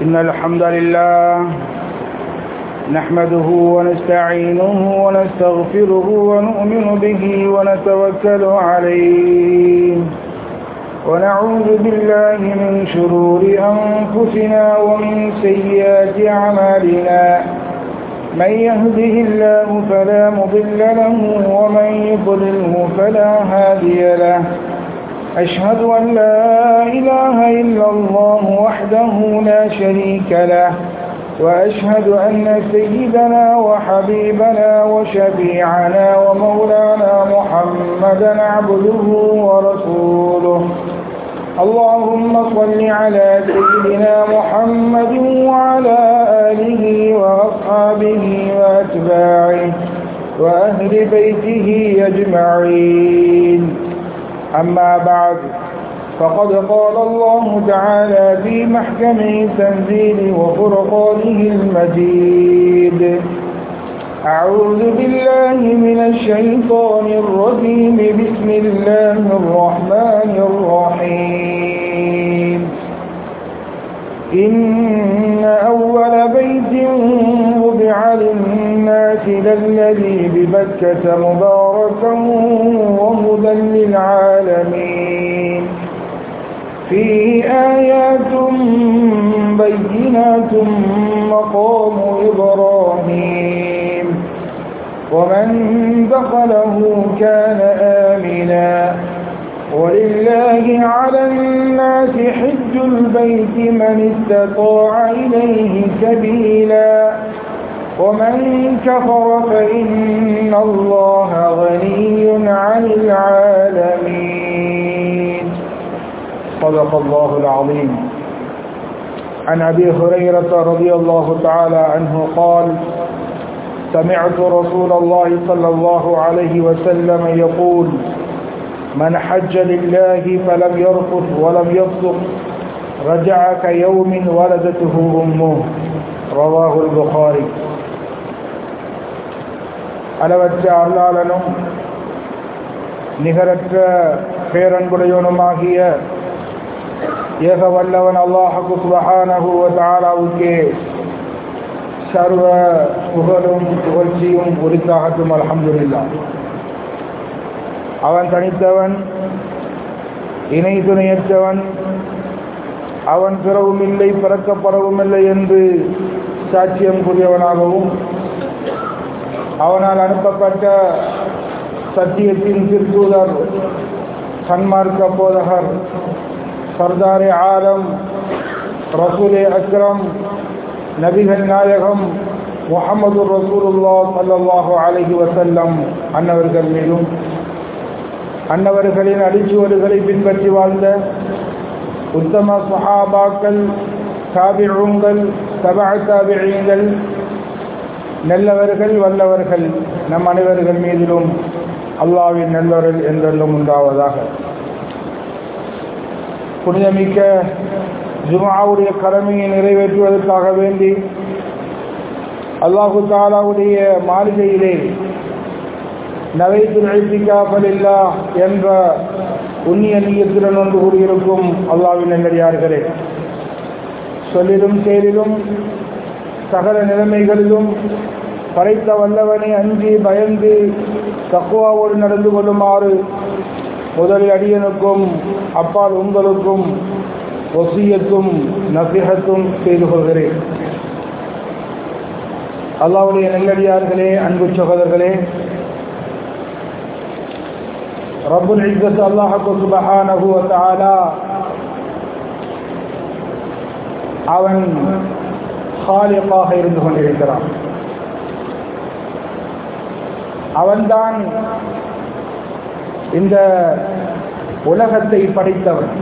إن الحمد لله نحمده ونستعينه ونستغفره ونؤمن به ونتوكل عليه ونعوذ بالله من شرور أنفسنا ومن سيئات أعمالنا من يهده الله فلا مضل له ومن يضلله فلا هادي له أشهد أن لا إله إلا الله وحده لا شريك له وأشهد أن سيدنا وحبيبنا وشفيعنا ومولانا محمدا عبده ورسوله اللهم صل على سيدنا محمد وعلى آله وأصحابه وأتباعه وأهل بيته أجمعين أما بعد فقد قال الله تعالى في محكمه تنزيل وفرقانه المجيد أعوذ بالله من الشيطان الرجيم بسم الله الرحمن الرحيم إن أول بيت وضع للناس للذي ببكة مباركا وهدى للعالمين فيه آيات بينات مقام إبراهيم ومن دخله كان آمنا ولله على الناس حج البيت من استطاع إليه سبيلا ومن كفر فإن الله غني عن العالمين صدق الله العظيم عن أبي هريرة رضي الله تعالى عنه قال سمعت رسول الله صلى الله عليه وسلم يقول من حج لله فلم يرفث ولم يفسق رجع كيوم ولدته أمه رواه البخاري அளவற்ற அருளாளனும் நிகரற்ற பேரன்புடையவனுமாகிய ஏக வல்லவன் அல்லாஹு சுபஹானஹு தாராவுக்கே சர்வ புகழும் புகழ்ச்சியும் உரித்தாகட்டும் அலமதுல்லா அவன் தனித்தவன் இணை துணையற்றவன் அவன் பிறவும் இல்லை பிறக்கப்படவும் இல்லை என்று சாட்சியம் கூறியவனாகவும் அவனால் அனுப்பப்பட்ட சத்தியத்தின் திருத்தூதர் சன்மார்க்க போதகர் சர்தாரே ஆலம் ரசூலே அக்ரம் நபிகள் நாயகம் முகமது ரசூலுல்லா சல்லாஹூ அலஹி வசல்லம் அன்னவர்கள் மீதும் அன்னவர்களின் அடிச்சுவடுகளை பின்பற்றி வாழ்ந்த உத்தம சஹாபாக்கள் தாபிழுங்கள் தபா தாபிழியங்கள் நல்லவர்கள் வல்லவர்கள் நம் அனைவர்கள் மீதிலும் அல்லாவின் நல்லவர்கள் என்றெல்லாம் உண்டாவதாக புனிதமிக்க ஜுமாவுடைய கடமையை நிறைவேற்றுவதற்காக வேண்டி அல்லாஹு தாலாவுடைய மாளிகையிலே நவைத்து நழித்திக்காப்பலில்லா என்ற உன்னிய நீயத்துடன் ஒன்று கூறியிருக்கும் அல்லாவின் நல்லடியார்களே சொல்லிலும் செயலிலும் சகல நிலைமைகளிலும் படைத்த வல்லவனை அஞ்சி பயந்து தக்குவாவோடு நடந்து கொள்ளுமாறு முதலில் அடியனுக்கும் அப்பால் உங்களுக்கும் ஒசியத்தும் நசிகத்தும் செய்து கொள்கிறேன் அல்லாவுடைய நெல்லடியார்களே அன்பு சகோதரர்களே ரப்புல் இஸ்ஸத் அல்லாஹு சுபஹானஹு வ தஆலா அவன் ஹாலிகாக இருந்து கொண்டிருக்கிறான் அவன்தான் இந்த உலகத்தை படைத்தவன்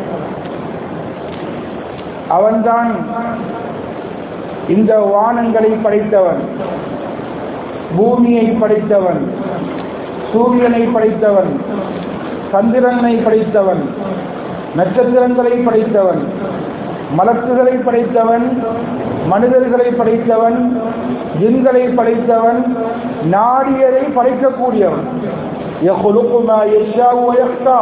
அவன்தான் இந்த வானங்களை படைத்தவன் பூமியை படைத்தவன் சூரியனை படைத்தவன் சந்திரனை படைத்தவன் நட்சத்திரங்களை படைத்தவன் மலக்குகளை படைத்தவன் மனிதர்களை படைத்தவன் ஜின்களை படைத்தவன் நாடியரை படைக்கக்கூடியவன்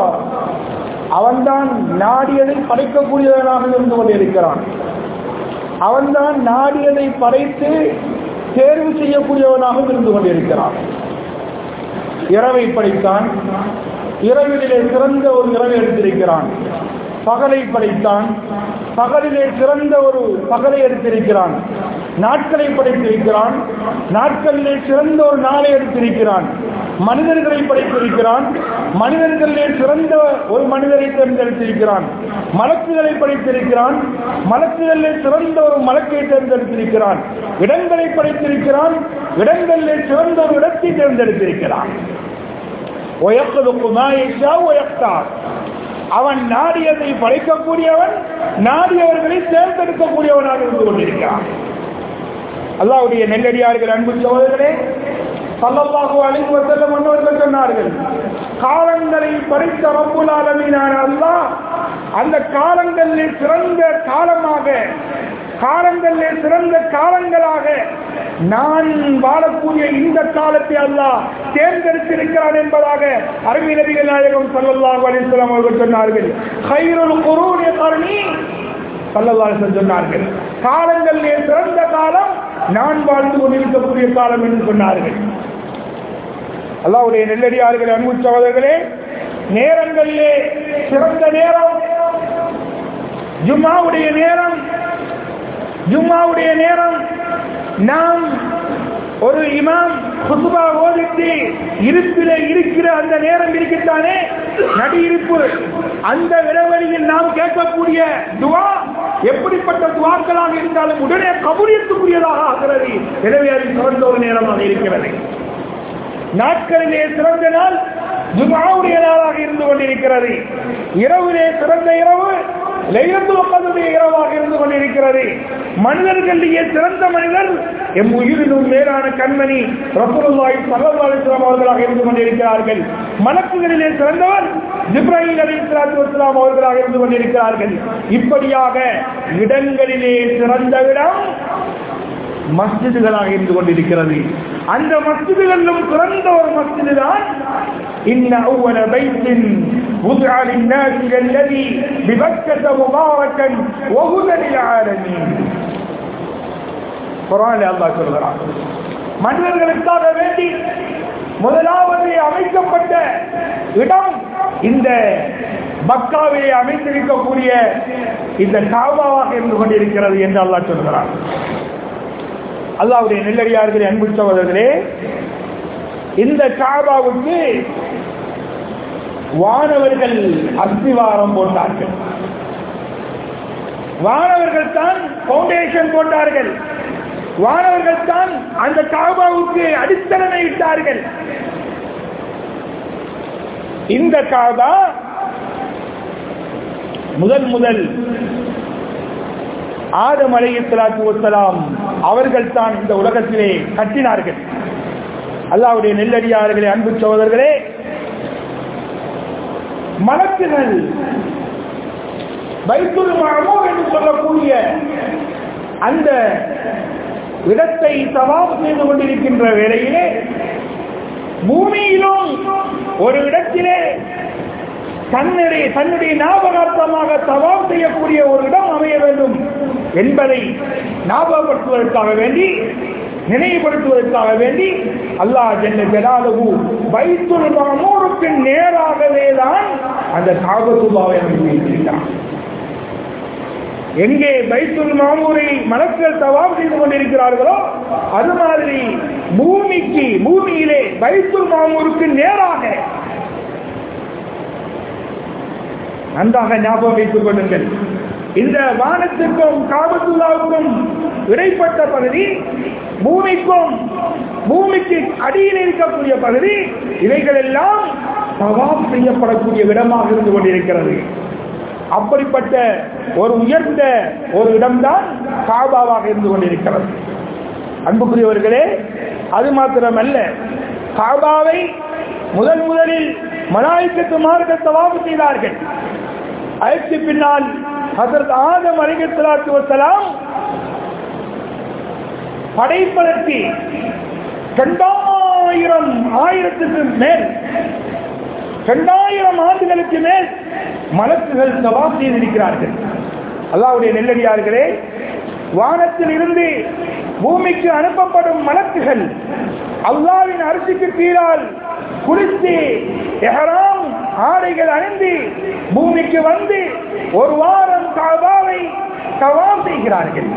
அவன்தான் நாடியதை படைக்கக்கூடியவனாக இருந்து கொண்டிருக்கிறான் அவன்தான் நாடியதை படைத்து தேர்வு செய்யக்கூடியவனாக இருந்து கொண்டிருக்கிறான் இரவை படைத்தான் இரவிலே சிறந்த ஒரு இரவை எடுத்திருக்கிறான் பகலை படைத்தான் பகலிலே சிறந்த ஒரு பகலை எடுத்திருக்கிறான் நாட்களை படைத்திருக்கிறான் நாட்களிலே சிறந்த ஒரு நாளை எடுத்திருக்கிறான் மனிதர்களை படைத்திருக்கிறான் மனிதர்களிலே சிறந்த ஒரு மனிதரை தேர்ந்தெடுத்திருக்கிறான் மலக்குகளை படைத்திருக்கிறான் மலக்குகளிலே சிறந்த ஒரு மலக்கை தேர்ந்தெடுத்திருக்கிறான் இடங்களை படைத்திருக்கிறான் இடங்களிலே சிறந்த ஒரு இடத்தை தேர்ந்தெடுத்திருக்கிறான் அவன் நாடியதை படைக்கக்கூடியவன் நாடியவர்களை தேர்ந்தெடுக்கக்கூடியவனாக இருந்து கொண்டிருக்கிறான் அல்லாவுடைய நெல்லடியார்கள் அன்பு சோதர்களே சல்லல்லாஹு அலைஹி வஸல்லம் அன்னவர்கள் சொன்னார்கள் காலங்களை படைத்த ரப்புல் ஆலமீனான அல்லாஹ் அந்த காலங்களில் சிறந்த காலமாக காலங்களில் சிறந்த காலங்களாக நான் வாழக்கூடிய இந்த காலத்தை அல்லாஹ் தேர்ந்தெடுத்திருக்கிறான் என்பதாக அருமை நபிகள் நாயகம் சல்லல்லாஹு அலைஹி வஸல்லம் அவர்கள் சொன்னார்கள் கைருல் குரூனி கர்ணி சல்லல்லாஹு சொன்னார்கள் காலங்களிலே சிறந்த காலம் நான் வாழ்ந்து கொண்டிருக்கக்கூடிய காலம் என்று சொன்னார்கள் அல்லாவுடைய நெல்லடியார்கள் அன்பு சகோதரர்களே நேரங்களிலே சிறந்த நேரம் ஜும்மாவுடைய நேரம் ஜும்மாவுடைய நேரம் நாம் ஒரு இமாம் குசுபா ஓதித்து இருப்பில இருக்கிற அந்த நேரம் இருக்குத்தானே நடி இருப்பு அந்த இடைவெளியில் நாம் கேட்கக்கூடிய துவா எப்படிப்பட்ட துவாக்களாக இருந்தாலும் உடனே கபூரியத்துக்குரியதாக ஆகிறது எனவே அது சிறந்த ஒரு நேரமாக இருக்கிறது நாட்களிலே சிறந்த நாள் ஜுமாவுடைய நாளாக இருந்து கொண்டிருக்கிறது இரவிலே சிறந்த இரவு லைலத்துடைய இரவாக இருந்து கொண்டிருக்கிறது மனிதர்களிலேயே சிறந்த மனிதர் எம் உயிரினும் மேலான கண்மணி ரசூலுல்லாஹி ஸல்லல்லாஹு அலைஹி வஸல்லம் அவர்களாக இருந்து கொண்டிருக்கிறார்கள் மலக்குகளிலே சிறந்தவர் ஜிப்ராஹிம் அலைஹிஸ்ஸலாத்து வஸலாம் அவர்களாக இருந்து கொண்டிருக்கிறார்கள் இப்படியாக இடங்களிலே சிறந்த இடம் மஸ்ஜிதுகளாக இருந்து கொண்டிருக்கிறது அந்த மஸ்ஜிதுகளிலும் சிறந்த ஒரு மஸ்ஜிது தான் إن أول بيت وضع للناس الذي ببكة مباركا وهدى للعالمين குரான் அல்லாஹ் சொல்கிறான் மனிதர்களுக்காக வேண்டி முதலாவது அமைக்கப்பட்ட இடம் இந்த மக்காவிலே அமைத்திருக்கக்கூடிய இந்த காபாவாக இருந்து கொண்டிருக்கிறது என்று அல்லாஹ் சொல்கிறான் அல்லாவுடைய நெல்லடியார்களே அன்பு சகோதரர்களே இந்த காபாவுக்கு வானவர்கள் அஸ்திவாரம் போட்டார்கள் வானவர்கள் தான் பவுண்டேஷன் போட்டார்கள் வானவர்கள் தான் அந்த காபாவுக்கு அடித்தளமை இட்டார்கள் இந்த காபா முதல் முதல் ஆதம் அலையலாத்து வசலாம் அவர்கள் தான் இந்த உலகத்திலே கட்டினார்கள் அல்லாவுடைய நெல்லடியார்களே அன்பு சகோதரர்களே மலக்குகள் பைத்துல் மஅமூர் என்று சொல்லக்கூடிய அந்த இடத்தை சவாப் செய்து கொண்டிருக்கின்ற வேளையிலே பூமியிலும் ஒரு இடத்திலே தன்னுடைய தன்னுடைய ஞாபகார்த்தமாக சவால் செய்யக்கூடிய ஒரு இடம் அமைய வேண்டும் என்பதை ஞாபகப்படுத்துவதற்காக வேண்டி நினைவுபடுத்துவதற்காக வேண்டி அல்லாஹ் ஜெல்ல ஜலாலுகு பைத்துல் மாமூருக்கு நேராகவே தான் அந்த காபத்துல்லாவை அமைத்திருக்கிறான் எங்கே பைத்துல் மாமூரை மலக்கள் தவாப் செய்து கொண்டிருக்கிறார்களோ அது மாதிரி பூமிக்கு பூமியிலே பைத்துல் மாமூருக்கு நேராக நன்றாக ஞாபகம் வைத்துக் கொள்ளுங்கள் இந்த வானத்திற்கும் காபத்துல்லாவுக்கும் இடைப்பட்ட பகுதி பூமிக்கும் பூமிக்கு அடியில் இருக்கக்கூடிய பகுதி இவைகள் எல்லாம் சவாப் செய்யப்படக்கூடிய இடமாக இருந்து கொண்டிருக்கிறது அப்படிப்பட்ட ஒரு உயர்ந்த ஒரு இடம்தான் காபாவாக இருந்து கொண்டிருக்கிறது அன்புக்குரியவர்களே அது மாத்திரமல்ல காபாவை முதன் முதலில் மலாய்க்கத்து மார்க்க தவாபு செய்தார்கள் அதற்கு பின்னால் ஹசரத் ஆதம் அலிகலாத்து வசலாம் படைப்பதற்கு இரண்டாயிரம் ஆயிரத்துக்கு மேல் இரண்டாயிரம் ஆண்டுகளுக்கு மேல் மலக்குகள் சவாப் செய்திருக்கிறார்கள் அல்லாவுடைய நெல்லடியார்களே வானத்தில் இருந்து பூமிக்கு அனுப்பப்படும் மலக்குகள் அல்லாவின் அரிசிக்கு கீழால் குளித்து எஹராம் ஆடைகள் அணிந்து பூமிக்கு வந்து ஒரு வாரம் காபாவை கவாம் செய்கிறார்கள்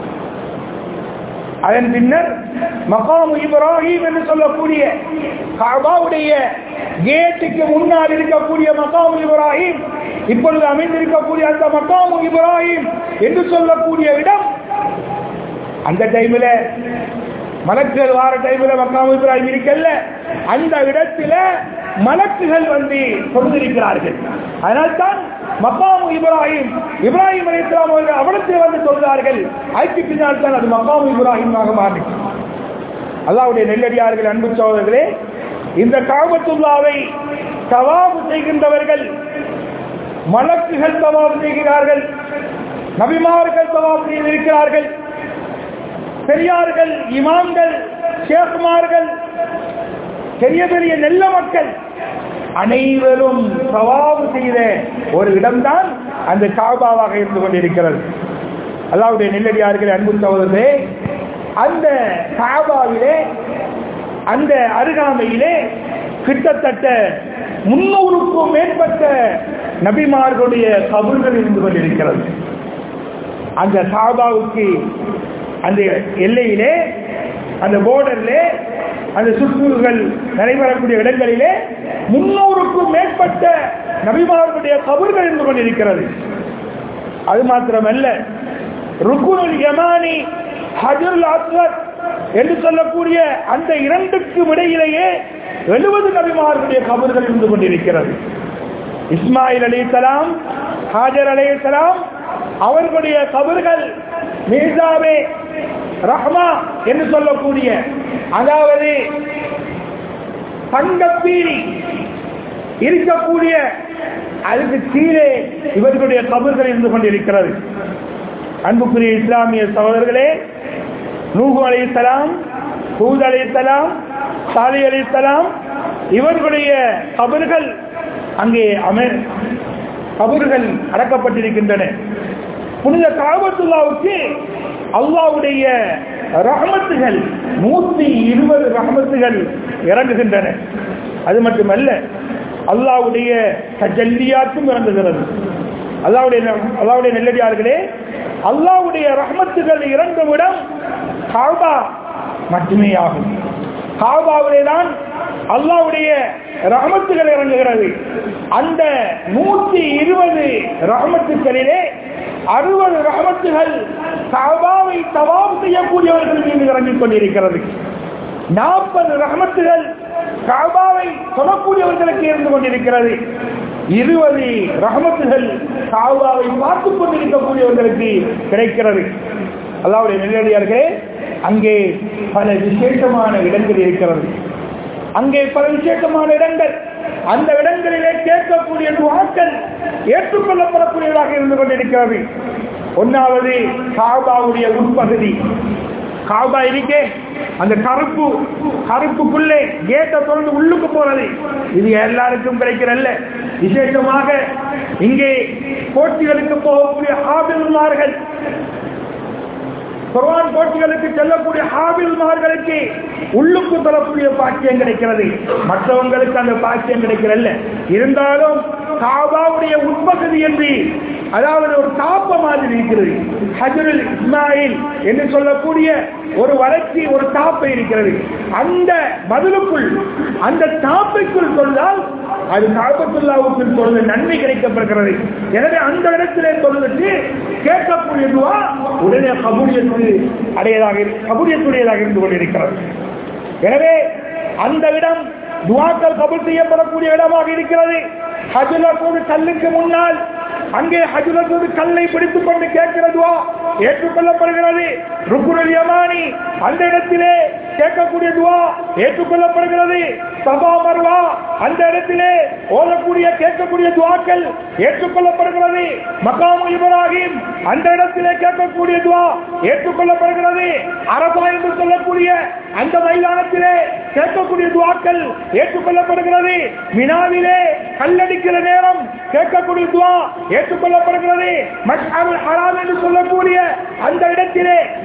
அதன் பின்னர் மகாமு இப்ராஹிம் என்று சொல்லக்கூடிய காபாவுடைய கேட்டுக்கு முன்னால் இருக்கக்கூடிய மகாமு இப்ராஹிம் இப்பொழுது அமைந்திருக்கக்கூடிய அந்த மகாமு இப்ராஹிம் என்று சொல்லக்கூடிய இடம் அந்த டைம்ல மலக்குகள் வார டைம்ல மக்காமு இப்ராஹிம் இருக்கல்ல அந்த இடத்துல மலக்குகள் வந்து கொண்டிருக்கிறார்கள் அதனால்தான் மக்காமு இப்ராஹிம் இப்ராஹிம் அலி இஸ்லாம் அவர்கள் அவடத்தில் வந்து சொல்கிறார்கள் அதுக்கு பின்னால் தான் அது மக்காமு இப்ராஹிமாக மாறிச்சு அல்லாவுடைய நெல்லடியார்கள் அன்பு சோதர்களே இந்த காபத்துல்லாவை தவாபு செய்கின்றவர்கள் மலக்குகள் தவாபு செய்கிறார்கள் நபிமார்கள் தவாபு செய்திருக்கிறார்கள் பெரியார்கள் இமாம்கள் ஷேகுமார்கள் பெரிய பெரிய நெல்ல மக்கள் அனைவரும் சவாபு செய்த ஒரு இடம்தான் அந்த காபாவாக இருந்து கொண்டிருக்கிறது அல்லாவுடைய நெல்லடியார்கள் அன்பு சகோதரே அந்த காபாவிலே அந்த அருகாமையிலே கிட்டத்தட்ட முன்னூறுக்கும் மேற்பட்ட நபிமார்களுடைய கபர்கள் இருந்து கொண்டிருக்கிறது அந்த காபாவுக்கு அந்த எல்லையிலே அந்த போர்டரிலே அந்த சுற்றுகள் நடைபெறக்கூடிய இடங்களிலே முன்னூறுக்கும் மேற்பட்ட நபிமார்களுடைய கபர்கள் இருந்து கொண்டிருக்கிறது அது மாத்திரமல்ல ருக்குனுல் யமானி ஹஜருல் அஸ்வத் என்று சொல்லக்கூடிய அந்த இரண்டுக்கும் இடையிலேயே எழுபது நபிமார்களுடைய கபர்கள் இருந்து கொண்டிருக்கிறது இஸ்மாயில் அலி சலாம் ஹாஜர் அலி சலாம் அவர்களுடைய கபர்கள் மீசாவே ரஹ்மா என்று சொல்லக்கூடிய அதாவது தங்கப்பீரி இருக்கக்கூடிய அதுக்கு கீழே இவர்களுடைய கபர்கள் இருந்து கொண்டிருக்கிறது அன்புக்குரிய இஸ்லாமிய சகோதரர்களே நூகு அலி சலாம் ஹூத் அலி சலாம் சாலி அலி சலாம் இவர்களுடைய கபர்கள் அங்கே அமர் கபர்கள் அடக்கப்பட்டிருக்கின்றன புனித காபத்துல்லாவுக்கு அல்லாவுடைய ரஹமத்துகள் நூத்தி இருபது ரஹமத்துகள் இறங்குகின்றன அது மட்டுமல்ல அல்லாவுடைய தஜல்லியாற்றும் இறங்குகிறது அல்லாவுடைய அல்லாவுடைய நெல்லடியார்களே அல்லாவுடைய ரஹமத்துகள் இறங்கும் இடம் காபா மட்டுமே ஆகும் காபாவிலே தான் அல்லாவுடைய ரஹமத்துகள் இறங்குகிறது அந்த நூத்தி இருபது ரஹமத்துக்களிலே அறுபது ரஹமத்துகள் காபாவை தவாம் செய்யக்கூடியவர்கள் மீது இறங்கிக் கொண்டிருக்கிறது நாற்பது ரஹமத்துகள் காபாவை சொல்லக்கூடியவர்களுக்கு இருந்து கொண்டிருக்கிறது இருபது ரஹமத்துகள் காபாவை பார்த்துக் கொண்டிருக்கக்கூடியவர்களுக்கு கிடைக்கிறது அல்லாவுடைய நெல்லடியார்களே அங்கே பல விசேஷமான இடங்கள் இருக்கிறது அங்கே பல விசேஷமான இடங்கள் அந்த இடங்களிலே கேட்கக்கூடிய துவாக்கள் ஏற்றுக்கொள்ளப்படக்கூடியதாக இருந்து கொண்டிருக்கிறது ஒன்னாவது காபாவுடைய உட்பகுதி காபா இருக்கே அந்த கருப்பு கருப்புக்குள்ளே கேட்டை தொடர்ந்து உள்ளுக்கு போறது இது எல்லாருக்கும் கிடைக்கிறல்ல விசேஷமாக இங்கே போட்டிகளுக்கு போகக்கூடிய ஆபில்மார்கள் குர்ஆன் போட்டிகளுக்கு செல்லக்கூடிய ஹாபில்மார்களுக்கு உள்ளுக்கு தரக்கூடிய பாக்கியம் கிடைக்கிறது மற்றவங்களுக்கு அந்த பாக்கியம் கிடைக்கிறல்ல இருந்தாலும் காபாவுடைய உட்பகுதி என்று அதாவது ஒரு தாப்ப மாதிரி இருக்கிறது ஹஜருல் இஸ்மாயில் என்று சொல்லக்கூடிய ஒரு வளர்ச்சி ஒரு தாப்பை இருக்கிறது அந்த பதிலுக்குள் அந்த தாப்பைக்குள் சொன்னால் அது காபத்துல்லாவுக்குள் சொல்ல நன்மை கிடைக்கப்படுகிறது எனவே அந்த இடத்திலே சொல்லிட்டு கேட்கக்கூடிய துவா உடனே கபூரியத்து அடையதாக கபூரியத்துடையதாக இருந்து கொண்டிருக்கிறது எனவே அந்த இடம் துவாக்கள் கபூல் செய்யப்படக்கூடிய இடமாக இருக்கிறது ஹஜுலத்தோடு கல்லுக்கு முன்னால் அங்கே ஹஜுலத்தோடு கல்லை பிடித்துக் கொண்டு கேட்கிறதுவா ஏற்றுக்கொள்ளப்படுகிறது ருக்குரல் யமானி அந்த இடத்திலே கேட்கக்கூடிய துவா ஏற்றுக்கொள்ளப்படுகிறது சபா மர்வா அந்த இடத்திலே ஓதக்கூடிய கேட்கக்கூடிய துவாக்கள் ஏற்றுக்கொள்ளப்படுகிறது மகாமு இப்ராஹிம் அந்த இடத்திலே கேட்கக்கூடிய துவா ஏற்றுக்கொள்ளப்படுகிறது அரபா என்று சொல்லக்கூடிய அந்த மைதானத்திலே கேட்கக்கூடிய துவாக்கள் ஏற்றுக்கொள்ளப்படுகிறது மினாவிலே கல்லடிக்கிற நேரம் கேட்கக்கூடிய துவா ஏற்றுக்கொள்ளப்படுகிறது மஷ்அருல் ஹராம் என்று சொல்லக்கூடிய அந்த இடத்திலே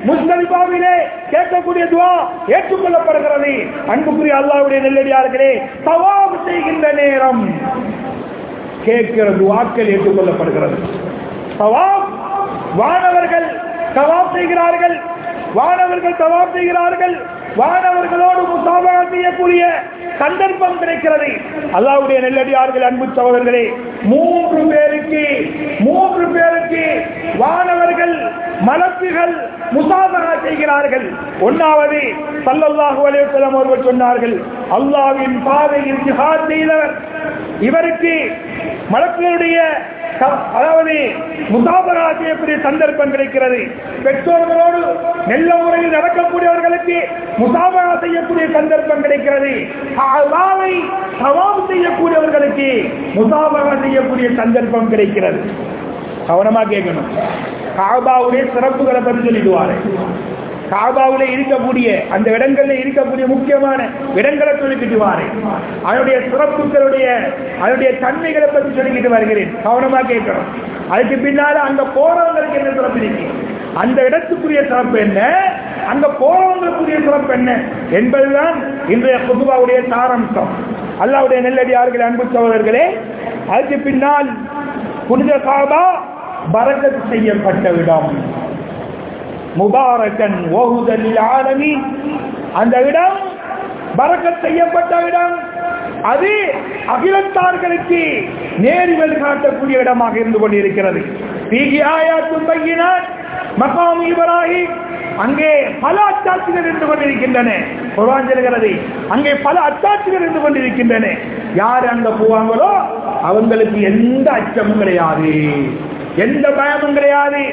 முஸ்தலிபாவிலே கேட்கக்கூடிய துவா ஏற்றுக்கொள்ளப்படுகிறது அன்புக்குரிய அல்லாவுடைய நெல்லடியார்களே தவாப் செய்கின்ற நேரம் கேட்கிற துவாக்கள் ஏற்றுக்கொள்ளப்படுகிறது தவாப் வானவர்கள் தவாப் செய்கிறார்கள் வானவர்கள் தவாப் செய்கிறார்கள் வானவர்களோடு முசாபா செய்யக்கூடிய சந்தர்ப்பம் கிடைக்கிறது அல்லாவுடைய நெல்லடியார்கள் அன்பு சகோதரர்களே மூன்று பேருக்கு மூன்று பேருக்கு வானவர்கள் மலக்குகள் முசாபகா செய்கிறார்கள் ஒன்னாவது சல்லல்லாஹு அலைஹி வஸல்லம் அவர்கள் சொன்னார்கள் அல்லாஹ்வின் பாதையில் ஜிஹாத் செய்தவர் இவருக்கு மலக்குகளுடைய அதாவது முசாபரா செய்யக்கூடிய சந்தர்ப்பம் கிடைக்கிறது பெற்றோர்களோடு நல்ல முறையில் நடக்கக்கூடியவர்களுக்கு முசாபரா செய்யக்கூடிய சந்தர்ப்பம் கிடைக்கிறது அல்லாவை சவாம் செய்யக்கூடியவர்களுக்கு முசாபரா செய்யக்கூடிய சந்தர்ப்பம் கிடைக்கிறது கவனமா கேட்கணும் காபாவுடைய சிறப்புகளை பற்றி சொல்லிடுவாரு காபாவில இருக்கக்கூடிய அந்த இடங்கள்ல இருக்கக்கூடிய முக்கியமான இடங்களை சொல்லிக்கிட்டு வாரு அதனுடைய சிறப்புகளுடைய அதனுடைய தன்மைகளை பற்றி சொல்லிக்கிட்டு வருகிறேன் கவனமா கேட்கணும் அதுக்கு பின்னால அங்க போறவங்களுக்கு என்ன சிறப்பு இருக்கு அந்த இடத்துக்குரிய சிறப்பு என்ன அங்க போறவங்களுக்குரிய சிறப்பு என்ன என்பதுதான் இன்றைய புதுவாவுடைய சாரம்சம் அல்லாவுடைய நெல்லடியார்கள் அன்பு சகோதரர்களே அதுக்கு பின்னால் புனித காபா பரகத் செய்யப்பட்ட இடம் முபாரக்கன் ஓகுதல் ஆலமி அந்த இடம் பறக்கத் செய்யப்பட்ட இடம் அது அகிலத்தார்களுக்கு நேரிவல் காட்டக்கூடிய இடமாக இருந்து கொண்டிருக்கிறது பீகி ஆயாத்தும் பையினான் மகாம் இப்ராஹிம் அங்கே பல அத்தாட்சிகள் இருந்து கொண்டிருக்கின்றன குர்ஆன் சொல்கிறது அங்கே பல அத்தாட்சிகள் இருந்து கொண்டிருக்கின்றன யார் அங்க போவாங்களோ அவங்களுக்கு எந்த அச்சமும் கிடையாது எந்த பயமும் கிடையாது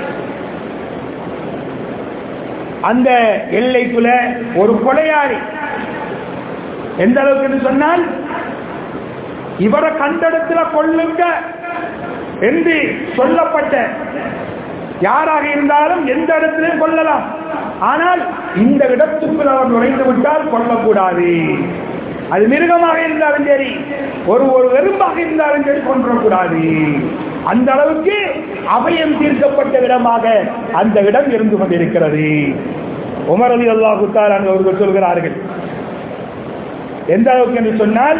அந்த எல்லைக்குள்ள ஒரு கொலையாளி எந்த அளவுக்கு சொன்னால் இவரை கண்டடத்துல கொள்ளுங்க என்று சொல்லப்பட்ட யாராக இருந்தாலும் எந்த இடத்திலும் கொள்ளலாம் ஆனால் இந்த இடத்துக்குள் அவர் நுழைந்து விட்டால் கொல்லக்கூடாது அது மிருகமாக இருந்தாலும் சரி ஒரு ஒரு வெறும்பாக இருந்தாலும் சரி கொன்றக்கூடாது அந்த அளவுக்கு அபயம் தீர்க்கப்பட்ட இடமாக அந்த இடம் இருந்து கொண்டிருக்கிறது உமர் அலி அல்லாஹு அவர்கள் சொல்கிறார்கள் எந்த அளவுக்கு என்று சொன்னால்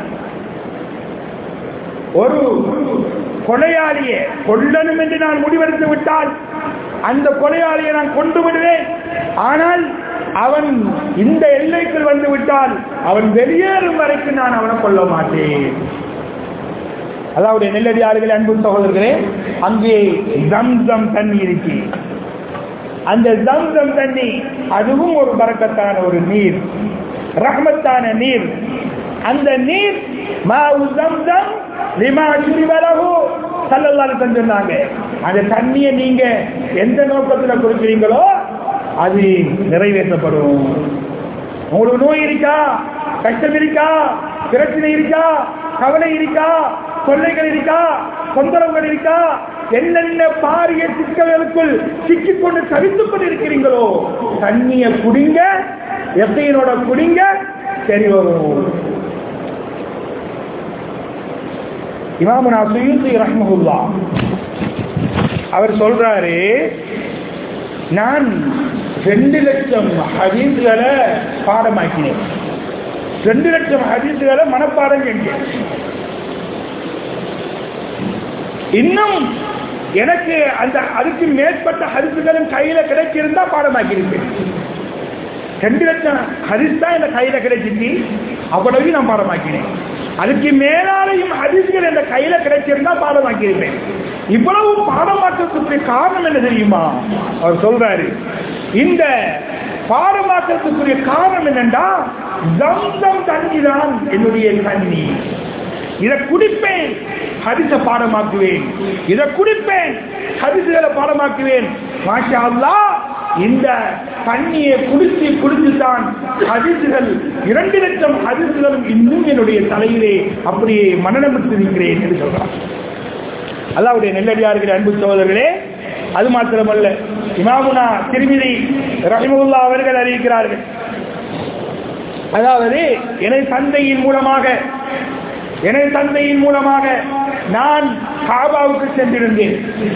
ஒரு கொலையாளியை கொல்லணும் என்று நான் முடிவெடுத்து விட்டால் அந்த கொலையாளியை நான் கொண்டு விடுவேன் ஆனால் அவன் இந்த எல்லைக்குள் வந்து விட்டால் அவன் வெளியேறும் வரைக்கும் நான் அவனை கொல்ல மாட்டேன் அதாவது நெல்லடியார்கள் அன்பு சகோதரர்களே அங்கே ஜம்சம் தண்ணி இருக்கு அந்த ஜம்சம் தண்ணி அதுவும் ஒரு பறக்கத்தான ஒரு நீர் ரஹ்மத்தான நீர் அந்த நீர் மாவு ஜம்சம் லிமா சுரிவலகு சல்லல்லாஹு சொன்னாங்க அந்த தண்ணியை நீங்க எந்த நோக்கத்துல கொடுக்கிறீங்களோ அது நிறைவேற்றப்படும் உங்களுக்கு நோய் இருக்கா கஷ்டம் இருக்கா பிரச்சனை இருக்கா கவலை இருக்கா தொல்லைகள் இருக்கா தொந்தரவுகள் இருக்கா என்னென்ன பாரிய சிக்கல்களுக்குள் சிக்கிக் கொண்டு தவித்துக் கொண்டு இருக்கிறீங்களோ தண்ணிய குடிங்க எப்பையினோட குடிங்க சரி வரும் இமாமுனா சுயூசி ரஹ்மகுல்லா அவர் சொல்றாரு நான் ரெண்டு லட்சம் ஹதீஸ்களை பாடமாக்கினேன் ரெண்டு லட்சம் ஹதீஸ்களை மனப்பாடம் செஞ்சேன் இன்னும் எனக்கு அந்த அதுக்கு மேற்பட்ட ஹரிசுகளும் கையில கிடைச்சிருந்தா பாடமாக்கியிருப்பேன் ரெண்டு லட்சம் ஹரிஸ் தான் இந்த கையில கிடைச்சிச்சு அவ்வளவு நான் பாடமாக்கினேன் அதுக்கு மேலாலையும் ஹரிசுகள் என்ற கையில கிடைச்சிருந்தா பாடமாக்கியிருப்பேன் இவ்வளவு பாடமாற்றத்துக்கு காரணம் என்ன தெரியுமா அவர் சொல்றாரு இந்த பாடமாற்றத்துக்குரிய காரணம் என்னண்டா ஜம்சம் தண்ணி தான் என்னுடைய தண்ணி இதை குடிப்பேன் ஹரிச பாடமாக்குவேன் இதை குடிப்பேன் ஹரிசுகளை பாடமாக்குவேன் மாஷா அல்லா இந்த தண்ணியை குடிச்சு குடிச்சுதான் ஹரிசுகள் இரண்டு லட்சம் ஹரிசுகளும் இன்னும் என்னுடைய தலையிலே அப்படியே மனநமிட்டு நிற்கிறேன் என்று சொல்றான் அல்லாவுடைய நெல்லடியார்கள் அன்பு சோதர்களே அது மாத்திரமல்ல இமாமுனா திருமிதி ரஹிமுல்லா அவர்கள் அறிவிக்கிறார்கள் அதாவது எனது தந்தையின் மூலமாக எனது தந்தையின் மூலமாக நான் காபாவுக்கு சென்றிருந்தேன்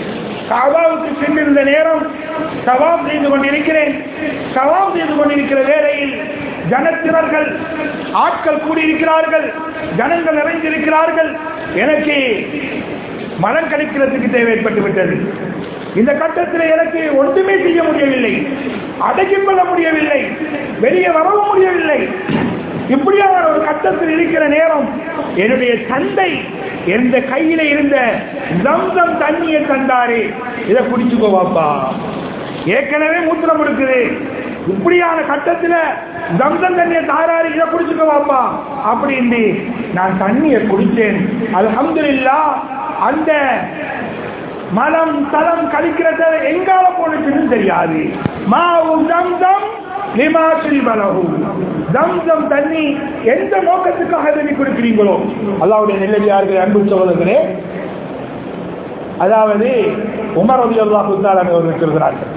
காபாவுக்கு சென்றிருந்த நேரம் சவாப் செய்து கொண்டிருக்கிறேன் சவாப் செய்து கொண்டிருக்கிற வேளையில் ஜனத்தினர்கள் ஆட்கள் கூடியிருக்கிறார்கள் ஜனங்கள் நிறைந்திருக்கிறார்கள் எனக்கு மனம் கழிக்கிறதுக்கு தேவை ஏற்பட்டு விட்டது இந்த கட்டத்தில் எனக்கு ஒன்றுமே செய்ய முடியவில்லை அடக்கிக் கொள்ள முடியவில்லை வெளியே வரவும் முடியவில்லை இப்படியான ஒரு கட்டத்தில் இருக்கிற நேரம் என்னுடைய தந்தை எந்த கையில இருந்த ஜம்சம் தண்ணியை தந்தாரு இதை குடிச்சுக்கோ பாப்பா ஏற்கனவே மூத்திரம் இருக்குது இப்படியான கட்டத்துல ஜம்சம் தண்ணியை தாராரு இதை குடிச்சுக்கோ பாப்பா அப்படின்னு நான் தண்ணியை குடிச்சேன் அல்ஹம்துலில்லா அந்த மலம் தலம் கழிக்கிறத எங்கால போனுச்சுன்னு தெரியாது மாவும் ஜம்சம் லிமாசில் பலகு ஜம்சம் தண்ணி எந்த நோக்கத்துக்காக தண்ணி கொடுக்கிறீங்களோ அல்லாவுடைய நெல்லடியார்கள் அன்பு சகோதரர்களே அதாவது உமர் ரவி அல்லாஹு அவர்கள் சொல்கிறார்கள்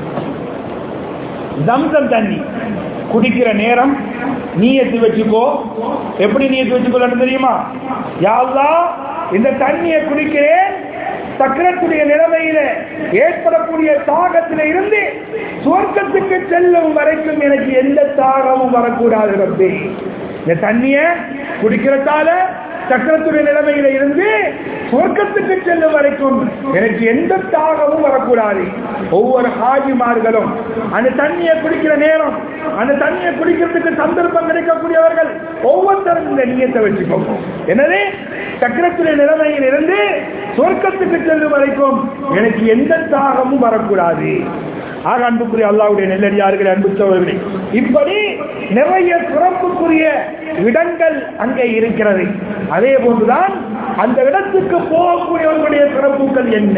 ஜம்சம் தண்ணி குடிக்கிற நேரம் நீயத்து வச்சுக்கோ எப்படி நீயத்து வச்சுக்கோன்னு தெரியுமா யாழ்லா இந்த தண்ணியை குடிக்கிறேன் சக்கரத்துடைய நிலைமையில ஏற்படக்கூடிய தாகத்தில இருந்து சுவர்க்கத்துக்கு செல்லும் வரைக்கும் எனக்கு எந்த தாகமும் வரக்கூடாது ரப்பே இந்த தண்ணிய குடிக்கிறதால சக்கரத்துடைய நிலைமையில இருந்து சொர்க்கத்துக்கு செல்லும் வரைக்கும் எனக்கு எந்த தாகமும் வரக்கூடாது ஒவ்வொரு ஹாஜிமார்களும் அந்த தண்ணியை குடிக்கிற நேரம் அந்த தண்ணியை குடிக்கிறதுக்கு சந்தர்ப்பம் கிடைக்கக்கூடியவர்கள் ஒவ்வொருத்தரும் இந்த நீயத்தை வச்சுக்கோங்க எனவே சக்கரத்துடைய நிலைமையில் இருந்து சொர்க்கத்துக்கு செல்லும் வரைக்கும் எனக்கு எந்த தாகமும் வரக்கூடாது ஆக அன்புக்குரிய அல்லாவுடைய நெல்லடியார்கள் அன்பு சோழர்களே இப்படி நிறைய சிறப்புக்குரிய இடங்கள் அங்கே இருக்கிறது அதே போன்றுதான் அந்த இடத்துக்கு போகக்கூடியவர்களுடைய சிறப்புகள் என்ன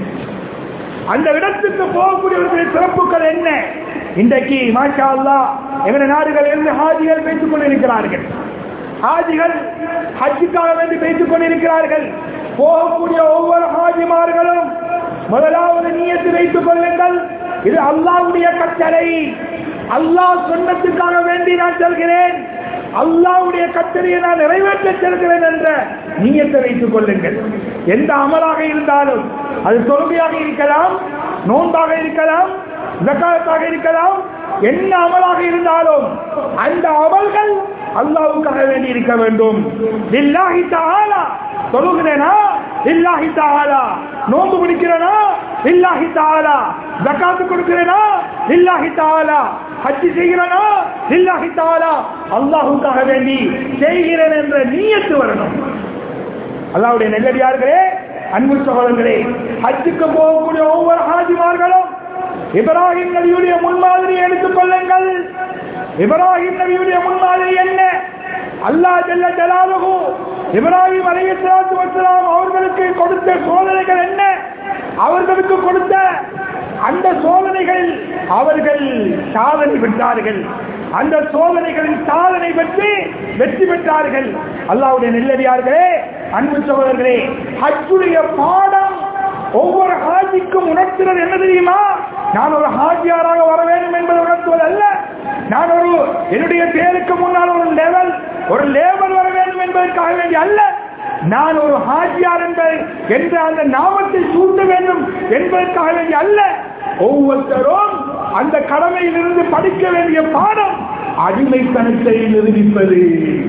அந்த இடத்துக்கு போகக்கூடியவர்களுடைய சிறப்புகள் என்ன இன்றைக்கு மாஷா அல்லா எங்களை நாடுகள் இருந்து ஹாஜிகள் பேசிக் கொண்டிருக்கிறார்கள் ஹாஜிகள் ஹஜ்ஜுக்காக வேண்டி பேசிக் கொண்டிருக்கிறார்கள் போகக்கூடிய ஒவ்வொரு ஹாஜிமார்களும் முதலாவது நீயத்து வைத்துக் கொள்ளுங்கள் இது அல்லாவுடைய கட்டளை அல்லாஹ் சொன்னத்துக்காக வேண்டி நான் செல்கிறேன் அல்லாவுடைய கட்டளையை நான் நிறைவேற்ற செல்கிறேன் என்ற நீயத்தை வைத்துக் கொள்ளுங்கள் எந்த அமலாக இருந்தாலும் அது தொழுகையாக இருக்கலாம் நோன்பாக இருக்கலாம் ஜக்காத்தாக இருக்கலாம் என்ன அமலாக இருந்தாலும் அந்த அமல்கள் அல்லாவுக்காக வேண்டி இருக்க வேண்டும் இல்லாஹி தஆலா தொழுகிறேனா இல்லாஹி தஆலா நோன்பு பிடிக்கிறேனா இல்லாஹி தஆலா ஜகாத்து கொடுக்கிறேனா இல்லாஹி தஆலா ஹஜ் செய்கிறேனா இல்லாஹி தஆலா அல்லாஹ்வுக்காக வேண்டி செய்கிறேன் என்ற நியத்து வரணும் அல்லாஹ்வுடைய நெல்லடியார்களே அன்பு சகோதரர்களே ஹஜ்ஜுக்கு போகக்கூடிய ஒவ்வொரு ஹாஜிமார்களும் இப்ராஹிம் நபியுடைய முன்மாதிரியை எடுத்துக் கொள்ளுங்கள் இப்ராஹிம் நபியுடைய முன்மாதிரி என்ன அல்லாஹ் ஜல்ல ஜலாலுஹு இப்ராஹிம் அலைஹிஸ்ஸலாத்து வஸ்ஸலாம் அவர்களுக்கு கொடுத்த சோதனைகள் என்ன அவர்களுக்கு கொடுத்த அந்த சோதனைகள் அவர்கள் சாதனை பெற்றார்கள் அந்த சோதனைகளின் சாதனை பெற்று வெற்றி பெற்றார்கள் அல்லாவுடைய நெல்லடியார்களே அன்பு சகோதரர்களே ஹஜ்ஜுடைய பாடம் ஒவ்வொரு ஹாஜிக்கும் உணர்த்துறது என்ன தெரியுமா நான் ஒரு ஹாஜியாராக வர வேண்டும் என்பதை உணர்த்துவது அல்ல நான் ஒரு என்னுடைய பேருக்கு முன்னால் ஒரு லெவல் ஒரு லேபல் வர வேண்டும் என்பதற்காக வேண்டி அல்ல நான் ஒரு ஹாஜியார் என்பதை என்ற அந்த நாமத்தை சூட்ட வேண்டும் என்பதற்காக வேண்டி அல்ல ஒவ்வொருத்தரும் அந்த கடமையிலிருந்து படிக்க வேண்டிய பாடம் அடிமைத்தனத்தை நிரூபிப்பது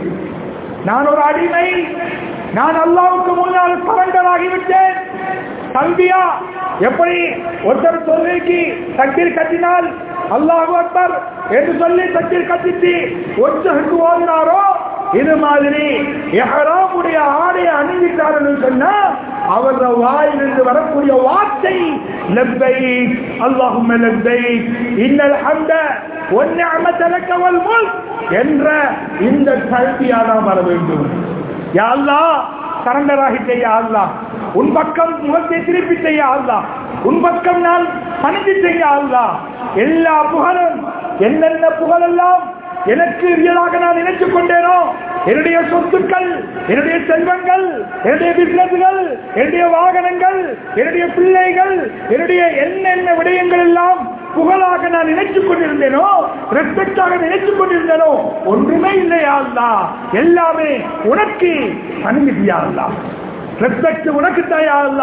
நான் ஒரு அடிமை நான் அல்லாவுக்கு முன்னால் சரண்டர் ஆகிவிட்டேன் தம்பியா எப்படி ஒருத்தர் தொழுகைக்கு தக்கீர் கட்டினால் அல்லாஹு அக்பர் என்று சொல்லி தக்கீர் கட்டிட்டு ஒருத்தருக்கு ஓதினாரோ இது மாதிரி எஹராமுடைய ஆடையை அணிவித்தார்கள் சொன்னா அவர வாயிலிருந்து வரக்கூடிய வார்த்தை லப்பை அல்லாஹும் லப்பை இன்னல் ஹம்த ஒன்னிஅமத லக்க வல் முல்க் என்ற இந்த கல்வியா நாம் வர வேண்டும் யா அல்லாஹ் சரண்டராகிட்டே யா அல்லாஹ் உன் பக்கம் முகத்தை திருப்பிட்டே யா அல்லாஹ் உன் பக்கம் நான் பணிஞ்சிட்டே யா அல்லாஹ் எல்லா புகழும் என்னென்ன புகழெல்லாம் எனக்கு ரியலாக நான் நினைத்துக் கொண்டேனோ என்னுடைய சொத்துக்கள் என்னுடைய செல்வங்கள் என்னுடைய பிசினஸ்கள் என்னுடைய வாகனங்கள் என்னுடைய பிள்ளைகள் என்னுடைய என்னென்ன விடயங்கள் எல்லாம் புகழாக நான் நினைத்துக் கொண்டிருந்தேனோ ரெஸ்பெக்டாக நினைத்துக் கொண்டிருந்தேனோ ஒன்றுமே இல்லையா அல்லா எல்லாமே உனக்கு அனுமதியா அல்லா ரெஸ்பெக்ட் உனக்கு தாயா அல்லா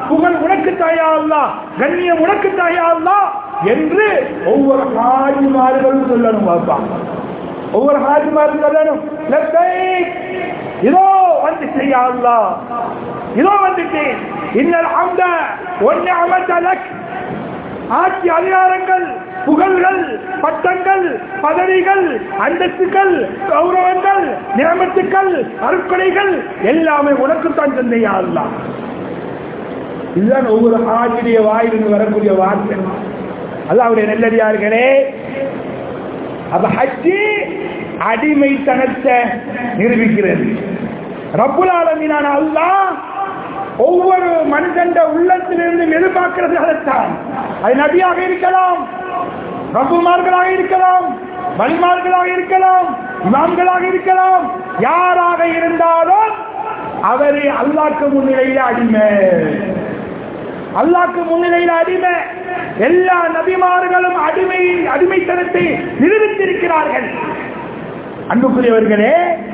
புகழ் உனக்கு தாயா அல்லா கண்ணியம் உனக்கு தாயா அல்லா என்று ஒவ்வொரு ஹாஜிமார்களும் சொல்லணும் பாப்பா ஒவ்வொரு ஹாஜிமாரும் சொல்லணும் லப்பைக் இதோ வந்து செய்யா அல்லா இதோ வந்துட்டேன் இன்னல் அந்த ஒன்னு அமர்த்தலக் ஆட்சி அதிகாரங்கள் புகழ்கள் பட்டங்கள் பதவிகள் அந்தஸ்துகள் கௌரவங்கள் நியமத்துக்கள் அருட்கொலைகள் எல்லாமே உனக்குத்தான் தந்தையா அல்லா இதுதான் ஒவ்வொரு ஆஜிடைய வாயிலிருந்து வரக்கூடிய வார்த்தை அல்லாவுடைய நெல்லடியார்களே அப்ப ஹஜ்ஜி அடிமைத்தனத்தை நிரூபிக்கிறது ரப்புல் ஆலமீனான அல்லாஹ் ஒவ்வொரு மனிதண்ட உள்ளத்திலிருந்து எதிர்பார்க்கிறது அதைத்தான் அது நபியாக இருக்கலாம் ரகுமார்களாக இருக்கலாம் வலிமார்களாக இருக்கலாம் இமாம்களாக இருக்கலாம் யாராக இருந்தாலும் அவரை அல்லாக்கு முன்னிலையில் அடிமை அல்லாக்கு முன்னிலையில் அடிமை எல்லா நபிமார்களும் அடிமை அடிமைத்தனத்தை நிரூபித்திருக்கிறார்கள் அன்புக்குரியவர்களே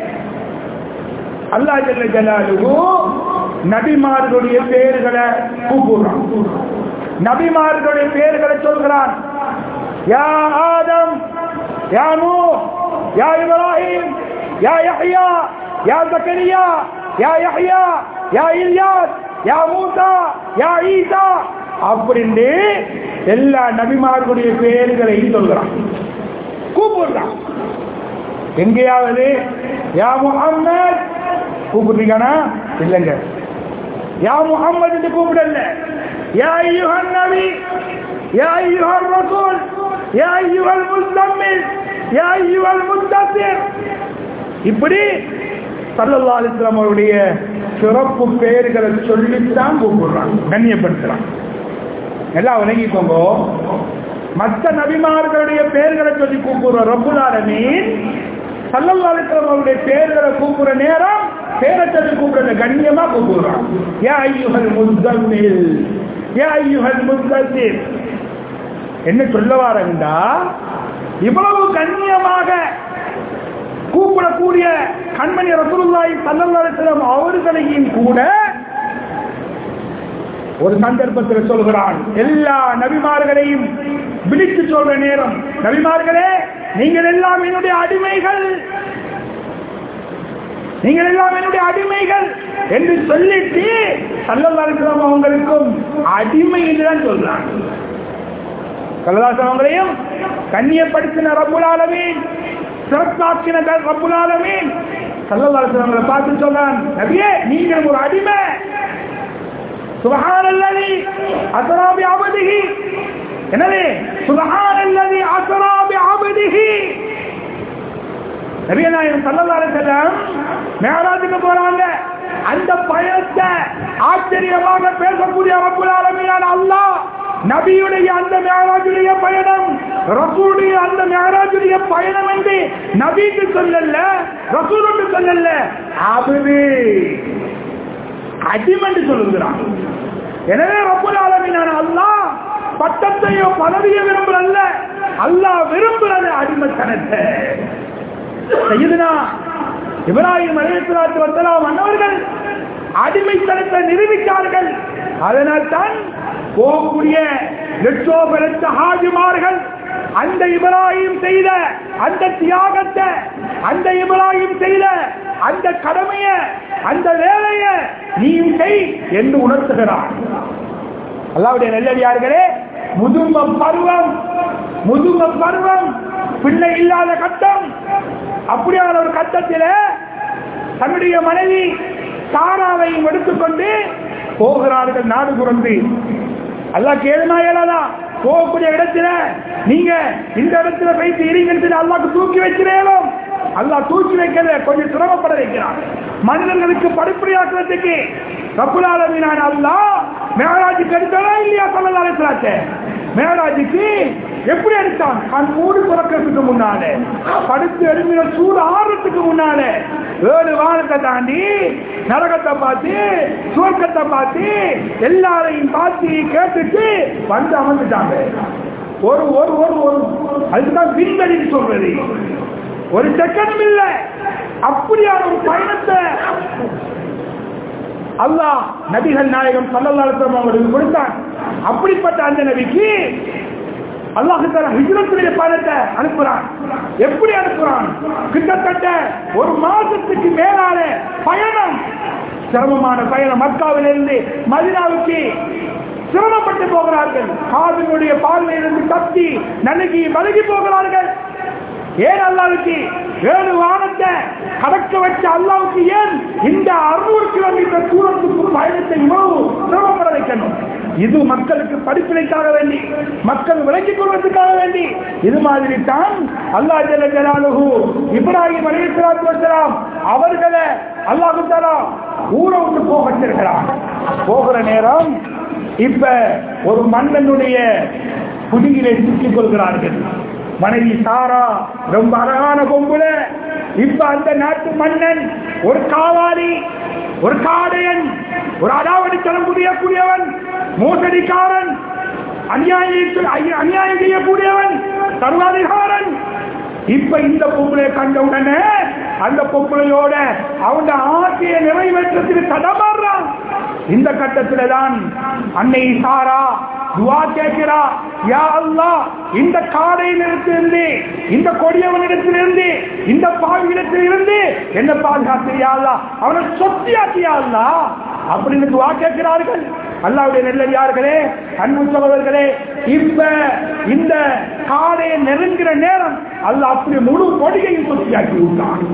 அல்லா ஜல்ல ஜலாலுகு நபிமார்களுடைய பெயர்களை கூப்பிடுறான் நபிமார்களுடைய பெயர்களை சொல்கிறான் யா ஆதம் யா நூ யா இப்ராஹிம் யா யஹ்யா யா ஜக்கரியா யா யஹ்யா யா இல்யாஸ் யா மூசா யா ஈசா அப்படின்னு எல்லா நபிமார்களுடைய பெயர்களையும் சொல்கிறான் கூப்பிடுறான் எங்கேயாவது யா முகம்மது கூப்பிடுறீங்கன்னா இல்லைங்க யா முகம்மது என்று கூப்பிடல யா ஐயுஹன் நபி யா ஐயுஹர் ரசூல் யா ஐயுஹல் முஸ்தம்மில் யா ஐயுஹல் முஸ்தசிர் இப்படி சல்லல்லா அலிஸ்லாம் அவருடைய சிறப்பு பெயர்களை சொல்லித்தான் கூப்பிடுறான் கண்ணியப்படுத்துறான் எல்லாம் விளங்கிக்கோங்க மற்ற நபிமார்களுடைய பெயர்களை சொல்லி கூப்பிடுற ரப்புலாரமீன் சல்லல்லா அலிஸ்லாம் அவருடைய பெயர்களை கூப்பிடுற நேரம் பேரை சொல்லி கூப்பிடுற கண்ணியமா கூப்பிடுறான் யா ஐயுஹல் முஸ்தம்மில் யா ஐயுஹல் முஸ்தசிர் என்ன சொல்ல வாரண்டா இவ்வளவு கண்ணியமாக கூப்பிடக்கூடிய கண்மணி ரசூலுல்லாஹி ஸல்லல்லாஹு அலைஹி வஸல்லம் அவர்களையும் கூட ஒரு சந்தர்ப்பத்தில் சொல்கிறான் எல்லா நபிமார்களையும் விழித்து சொல்ற நேரம் நபிமார்களே நீங்கள் எல்லாம் என்னுடைய அடிமைகள் நீங்கள் எல்லாம் என்னுடைய அடிமைகள் என்று சொல்லிட்டு சல்லல்லாஹு அவங்களுக்கும் அடிமை என்றுதான் சொல்றாங்க கல்லதாசன் அவங்களையும் கண்ணியப்படுத்தின ரப்புல் ஆலமீன் சிறப்பாக்கின ரப்புல் ஆலமீன் சல்லல்லாஹு அவங்களை பார்த்து சொல்றான் நபியே நீங்கள் ஒரு அடிமை சுபஹான் அல்லதி அசராபி அபதிஹி எனவே சுபஹான் அல்லதி அசராபி அபதிஹி நபியநாயகம் சல்லல்லாஹு அலைஹி வஸல்லம் மேராஜுக்கு போறாங்க அந்த பயணத்தை ஆச்சரியமாக பேசக்கூடிய ரப்புல் ஆலமீனான அல்லாஹ் நபியுடைய அந்த மேராஜுடைய பயணம் ரசூலுடைய அந்த மேராஜுடைய பயணம் என்று நபிக்கு சொல்லல ரசூலுக்கு சொல்லல அபுது அடிமன்று சொல்லுகிறான் எனவே ரப்புல் ஆலமீனான அல்லாஹ் பட்டத்தையோ பதவியோ விரும்புறல்ல அல்லாஹ் விரும்புறது அடிமைத்தனத்தை செய்யுதுனா இப்ராஹிம் அலைஹிஸ்ஸலாத்து வஸலாம் அன்னவர்கள் அடிமைத்தனத்தை நிரூபித்தார்கள் அதனால் தான் போகக்கூடிய லட்சோப லட்ச ஹாஜிமார்கள் அந்த இப்ராஹிம் செய்த அந்த தியாகத்தை அந்த இப்ராஹிம் செய்த அந்த கடமைய அந்த வேலைய நீயும் செய் என்று உணர்த்துகிறார் அல்லாவுடைய நல்லடியார்களே முதும பருவம் முதும பருவம் பிள்ளை இல்லாத கட்டம் அப்படியான ஒரு கட்டத்தில் தன்னுடைய மனைவி சாராவையும் எடுத்துக்கொண்டு போகிறார்கள் நாடு புறந்து அல்லா கேளுமா இயலாதா போகக்கூடிய இடத்துல நீங்க இந்த இடத்துல வைத்து இருங்கன்னு அல்லாக்கு தூக்கி வைக்கிறேனும் அல்லா தூக்கி வைக்கல கொஞ்சம் சிரமப்பட வைக்கிறான் மனிதர்களுக்கு படிப்படியாக்குறதுக்கு ரப்புலாலமீனான அல்லா மேராஜுக்கு எடுத்தாரா இல்லையா சொல்லலாலே மேராஜுக்கு எப்படி எடுத்தான் கண் மூடு துறக்கிறதுக்கு முன்னாலே படுத்து எழுந்தின சூடு ஆறுறதுக்கு முன்னாலே ஏழு வாரத்தை தாண்டி நரகத்தை பார்த்து சுவர்க்கத்தை பார்த்து எல்லாரையும் பார்த்து கேட்டுட்டு வந்து அமர்ந்துட்டாங்க ஒரு ஒரு ஒரு ஒரு அதுக்குதான் விண்வெளின்னு சொல்றது ஒரு செகண்டும் இல்ல அப்படியான ஒரு பயணத்தை அல்லாஹ் நபிகள் நாயகம் சல்லல்லாஹு அவர்களுக்கு கொடுத்தான் அப்படிப்பட்ட அந்த நபிக்கு அல்லாஹு தஆலா ஹிஜ்ரத்துடைய பணத்தை அனுப்புறான் எப்படி அனுப்புறான் கிட்டத்தட்ட ஒரு மாசத்துக்கு மேலான பயணம் சிரமமான பயணம் மக்காவிலிருந்து மதினாவுக்கு சிரமப்பட்டு போகிறார்கள் காவினுடைய பார்வையிலிருந்து தப்பி நலுகி மலுகி போகிறார்கள் ஏன் அல்லாவுக்கு ஏழு வானத்தை கடக்க வச்ச அல்லாவுக்கு ஏன் இந்த அறுநூறு கிலோமீட்டர் தூரத்துக்கு பயணத்தை இவ்வளவு சிரமப்பட வைக்கணும் இது மக்களுக்கு படிப்பினைக்காக வேண்டி மக்கள் விளங்கிக் கொள்வதற்காக வேண்டி இது மாதிரி தான் அல்லா ஜல்ல ஜலாலுஹு இப்ராஹிம் அலைஹிஸ்ஸலாத்து வஸலாம் அவர்களை அல்லாஹ் தஆலா ஊரை விட்டு போக வச்சிருக்கிறான் போகிற நேரம் இப்ப ஒரு மன்னனுடைய குடியிலே சிக்கிக் கொள்கிறார்கள் மனைவி சாரா ரொம்ப அழகான பொம்புல இப்ப அந்த நாட்டு மன்னன் ஒரு காவாலி ஒரு காடையன் ஒரு அடாவடித்தனம் புரியக்கூடியவன் மோசடிக்காரன் அநியாயம் அநியாயம் செய்யக்கூடியவன் சர்வாதிகாரன் இப்ப இந்த பொம்பளை கண்ட உடனே அந்த பொம்பளையோட அவங்க ஆசையை நிறைவேற்றத்துக்கு தடமாறுறான் இந்த கட்டத்துல தான் அன்னை சாரா துவா கேட்கிறா யா அல்லாஹ் இந்த காடையிலிருந்து இந்த கொடியவனிடத்திலிருந்து இந்த பாவியிடத்திலிருந்து என்ன பாதுகாத்தியா அல்லா அவனை சொத்தியாக்கியா அல்லா அப்படின்னு துவா கேட்கிறார்கள் அல்லாவுடைய நெல்லடியார்களே அன்பு சகோதரர்களே இப்ப இந்த காடையை நெருங்குற நேரம் அல்ல அப்படி முழு கொடியையும் சொத்தியாக்கி விட்டான்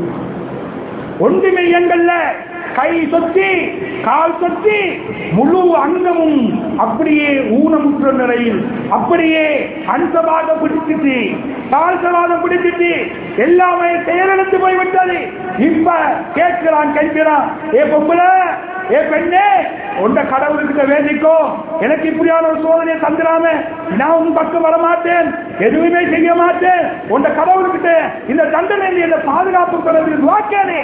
ஒன்றுமே எங்கல்ல கை சொத்தி கால் சொத்தி முழு அங்கமும் அப்படியே ஊனமுற்ற நிலையில் அப்படியே அன்சபாக பிடிச்சிட்டு கால்சவாதம் பிடிச்சிட்டு எல்லாமே செயலிழந்து போய்விட்டது இப்ப கேட்கிறான் கேட்கிறான் ஏ பொம்புல ஏ பெண்ணே உண்ட கடவுளுக்கிட்ட வேண்டிக்கோ எனக்கு இப்படியான ஒரு சோதனையை தந்துடாம நான் உன் பக்கம் வரமாட்டேன் எதுவுமே செய்ய மாட்டேன் உண்ட கடவுளுக்கிட்ட இந்த தண்டனை என்ன பாதுகாப்பு பெறது வாக்கேனே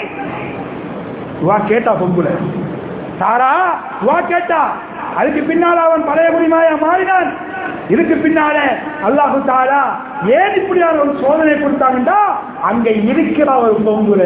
துவா கேட்டா பொம்புல சாரா துவா கேட்டா அதுக்கு பின்னால அவன் பழைய குடிமாயா மாறினான் இதுக்கு பின்னால அல்லாஹு தாலா ஏன் இப்படியான ஒரு சோதனை கொடுத்தாங்கன்னா அங்க இருக்கிற ஒரு பொம்புல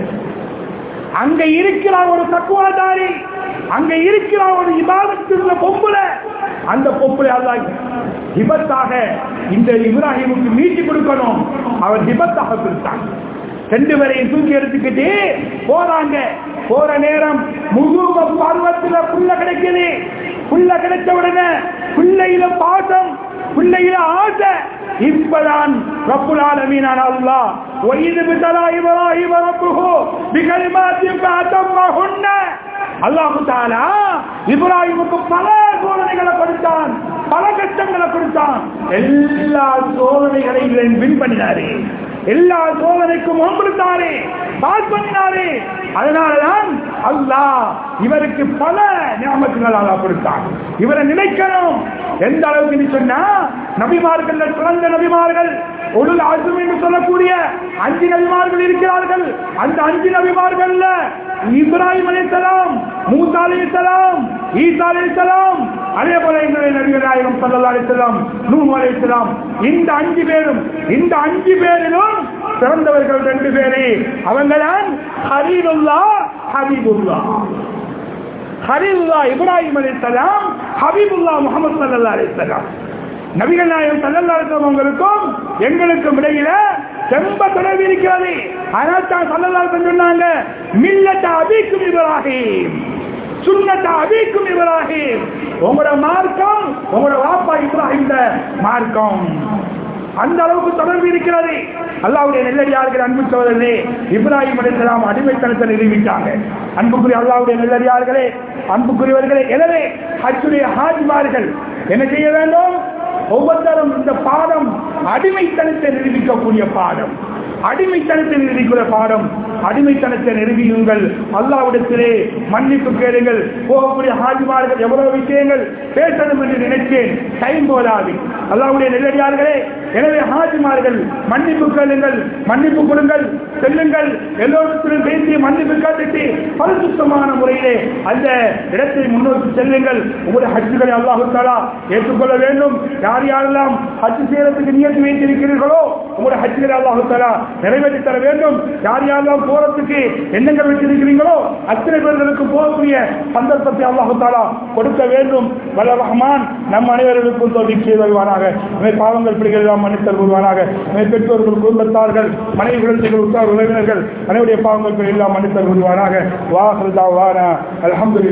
அங்க இருக்கிற ஒரு தக்குவாதாரி அங்க இருக்கிற ஒரு இபாதத்துள்ள பொம்புல அந்த பொம்புல அல்லாஹ் ஹிபத்தாக இந்த இப்ராஹிமுக்கு மீட்டி கொடுக்கணும் அவர் ஹிபத்தாக கொடுத்தான் ரெண்டு பேரையும் தூக்கி எடுத்துக்கிட்டு போறாங்க போற நேரம் முதுக பருவத்துல புள்ள கிடைக்குது புள்ள கிடைச்ச உடனே பிள்ளையில பாசம் பிள்ளையில ஆசை இப்பதான் ரப்புல் ஆலமீனான அல்லாஹ் ஒய்து பிதலா இப்ராஹிம் ரப்புஹு பிகலிமாத்தின் ஃபஅத்தம்மஹுன்ன அல்லாஹ் தஆலா இப்ராஹிமுக்கு பல சோதனைகளை கொடுத்தான் பல கஷ்டங்களை கொடுத்தான் எல்லா சோதனைகளையும் வின் பண்ணினாரு எல்லா சோதனைக்கும் ஒன்றுத்தாரே பாஸ் பண்ணினாரே அதனாலதான் அல்லாஹ் இவருக்கு பல ஞாபகங்கள் அல்லாஹ் கொடுத்தான் இவரை நினைக்கணும் எந்த அளவுக்கு நீ சொன்னா நபிமார்கள் சிறந்த நபிமார்கள் ஒரு அசும் என்று சொல்லக்கூடிய அஞ்சு நபிமார்கள் இருக்கிறார்கள் அந்த அஞ்சு நபிமார்கள்ல இப்ராஹிம் அலைசலாம் மூசா அலைசலாம் ஈசா அலைசலாம் அதே போல எங்களுடைய நபிகள் நாயகம் சல்லா அலிஸ்லாம் நூஹ் அலிஸ்லாம் இந்த அஞ்சு பேரும் இந்த அஞ்சு பேரிலும் சிறந்தவர்கள் ரெண்டு பேரே அவங்கதான் ஹரீருல்லா ஹபீபுல்லா ஹரீருல்லா இப்ராஹிம் அலிஸ்லாம் ஹபீபுல்லா முகமது சல்லா அலிஸ்லாம் நபிகள் நாயகம் சல்லல்லா அலிஸ்லாம் அவங்களுக்கும் எங்களுக்கும் இடையில செம்ப தொடர்பு இருக்கிறது அதனால் தான் சல்லல்லா சொன்னாங்க மில்லட்ட அபிக்கும் இப்ராஹிம் சுண்ணத்த அபிக்கும் இப்ராஹிம் உங்களோட மார்க்கம் உங்களோட வாப்பா இப்ராஹிம் மார்க்கம் அந்த அளவுக்கு தொடர்பு இருக்கிறது அல்லாவுடைய நெல்லடியார்கள் அன்பு சோதரே இப்ராஹிம் அலிஸ்லாம் அடிமைத்தனத்தை நிரூபித்தாங்க அன்புக்குரிய அல்லாவுடைய நெல்லடியார்களே அன்புக்குரியவர்களே எனவே ஹஜ்ஜுடைய ஹாஜிமார்கள் என்ன செய்ய வேண்டும் ஒவ்வொருத்தரும் இந்த பாடம் அடிமைத்தனத்தை நிரூபிக்கக்கூடிய பாடம் அடிமைத்தனத்தை நிரூபிக்கிற பாடம் அடிமைத்தனத்தை நிரூபியுங்கள் அல்லாவிடத்திலே மன்னிப்பு கேளுங்கள் போகக்கூடிய ஹாஜிமார்கள் எவ்வளவு விஷயங்கள் பேசணும் என்று நினைத்தேன் டைம் போதாது அல்லாவுடைய நெல்லடியார்களே எனவே ஹாஜிமார்கள் மன்னிப்பு கேளுங்கள் மன்னிப்பு கொடுங்கள் செல்லுங்கள் எல்லோருக்கும் பேசி மன்னிப்பு காத்திட்டு பரிசுத்தமான முறையிலே அந்த இடத்தை முன்னோக்கி செல்லுங்கள் உங்களுடைய ஹஜ்ஜுகளை அல்லாஹு தாலா ஏற்றுக்கொள்ள வேண்டும் யார் யாரெல்லாம் ஹஜ் செய்யறதுக்கு நியத்து வைத்திருக்கிறீர்களோ உங்களுடைய ஹஜ்ஜுகளை அல்லாஹு தாலா நிறைவேற்றி தர வேண்டும் யார் யாரெல்லாம் போறதுக்கு எண்ணங்கள் வைத்திருக்கிறீங்களோ அத்தனை பேர்களுக்கு போகக்கூடிய சந்தர்ப்பத்தை அல்லாஹு தாலா கொடுக்க வேண்டும் வல்ல ரஹ்மான் நம் அனைவர்களுக்கும் தோல்வி செய்வானாக இவை பாவங்கள் பிடிகள் எல்லாம் மன்னித்தல் வருவானாக இவை பெற்றோர்கள் குடும்பத்தார்கள் மனைவி குழந்தைகள் உற்றார் உறவினர்கள் அனைவருடைய பாவங்கள் எல்லாம் மன்னித்தல் வருவானாக வாஹல் தாவானா அல்ஹம்துலில்லாஹ்